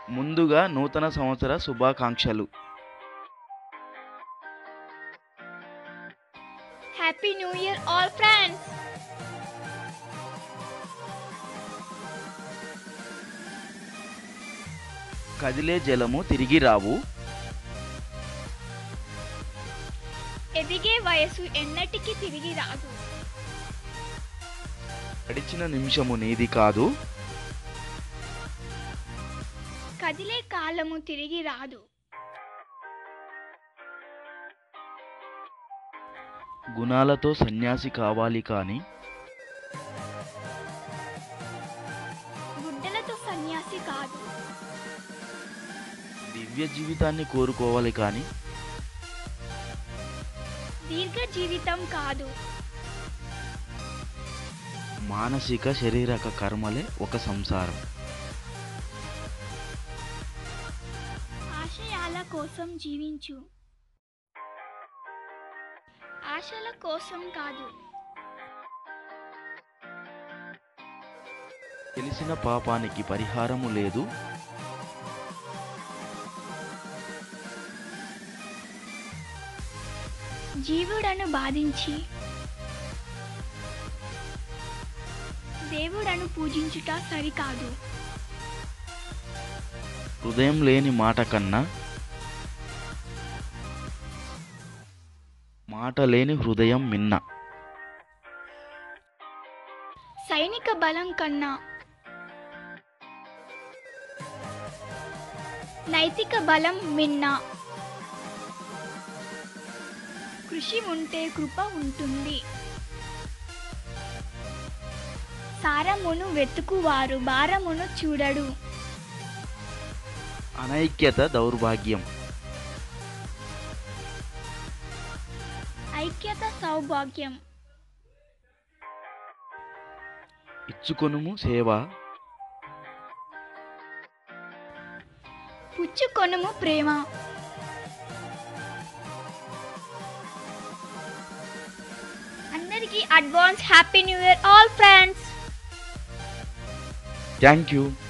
ముందుగా నూతన సంవత్సర శుభాకాంక్షలు happy new year all friends కదిలే జలము తిరిగి రావు ఎదిగే వయసు ఎన్నటికీ తిరిగి రాదు గడిచిన నిమిషము నీది కాదు కదిలే కాలము తిరిగి రాదు గుణాలతో సన్యాసి కావాలి కాని గుడ్డలతో సన్యాసి కాదు దివ్య జీవితాన్ని కోరుకోవాలి కాని దీర్ఘ జీవితం కాదు మానసిక శారీరక కర్మలే ఒక సంసారం ఆశయాల కోసం జీవించు ఆశల కోసం కాదు తెలిసిన పాపానికి పరిహారము లేదు జీవుడను బాధించి దేవుడను పూజించుట సరికాదు హృదయం లేని మాట కన్నా మాట లేని హృదయం మిన్న సైనిక బలం కన్నా నైతిక బలం మిన్న కృషి ఉంటే కృప ఉంటుంది సారమును వెతుకువారు భారమును చూడడు అనైక్యత దౌర్భాగ్యం ఐక్యత సౌభాగ్యం ఇచ్చుకొనుము సేవ పుచ్చుకొనుము ప్రేమ అందరికీ advance happy new year all friends thank you